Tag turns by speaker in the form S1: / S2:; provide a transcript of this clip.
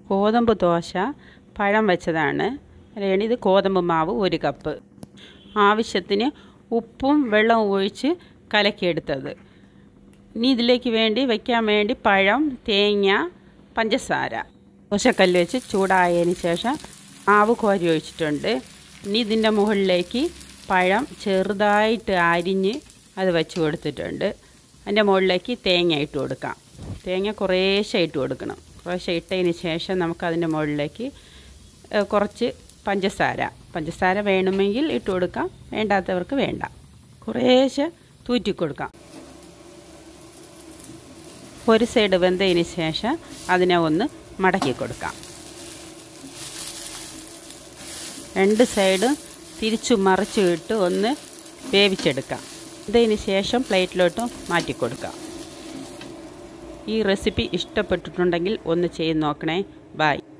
S1: ഗോതമ്പ് ദോശ പഴം വെച്ചതാണ് അല്ലെങ്കിൽ ഇത് ഗോതമ്പ് മാവ് ഒരു കപ്പ് ആവശ്യത്തിന് ഉപ്പും വെള്ളവും ഒഴിച്ച് കലക്കിയെടുത്തത് ഇനി ഇതിലേക്ക് വേണ്ടി വയ്ക്കാൻ വേണ്ടി പഴം തേങ്ങ പഞ്ചസാര ദോശക്കല്ല് വെച്ച് ചൂടായതിന് ശേഷം മാവ് കോരി ഒഴിച്ചിട്ടുണ്ട് ഇനി ഇതിൻ്റെ മുകളിലേക്ക് പഴം ചെറുതായിട്ട് അരിഞ്ഞ് അത് വെച്ച് കൊടുത്തിട്ടുണ്ട് അതിൻ്റെ മുകളിലേക്ക് തേങ്ങ ഇട്ട് കൊടുക്കാം തേങ്ങ കുറേശ്ശെ ഇട്ട് കൊടുക്കണം കുറേശ്ശെ ഇട്ടതിന് ശേഷം നമുക്ക് അതിൻ്റെ മുകളിലേക്ക് ഏഹ്, കുറച്ച് പഞ്ചസാര പഞ്ചസാര വേണമെങ്കിൽ ഇട്ട് കൊടുക്കാം വേണ്ടാത്തവർക്ക് വേണ്ട കുറേശ്ശെ തൂറ്റി കൊടുക്കാം ഒരു സൈഡ് വെന്തതിന് ശേഷം അതിനെ ഒന്ന് മടക്കി കൊടുക്കാം രണ്ട് സൈഡും തിരിച്ചു മറിച്ചു ഇട്ട് ഒന്ന് വേവിച്ചെടുക്കാം ഇതിന് ശേഷം പ്ലേറ്റിലോട്ട് മാറ്റി കൊടുക്കാം ഈ റെസിപ്പി ഇഷ്ടപ്പെട്ടിട്ടുണ്ടെങ്കിൽ ഒന്ന് ചെയ്ത് നോക്കണേ ബായ്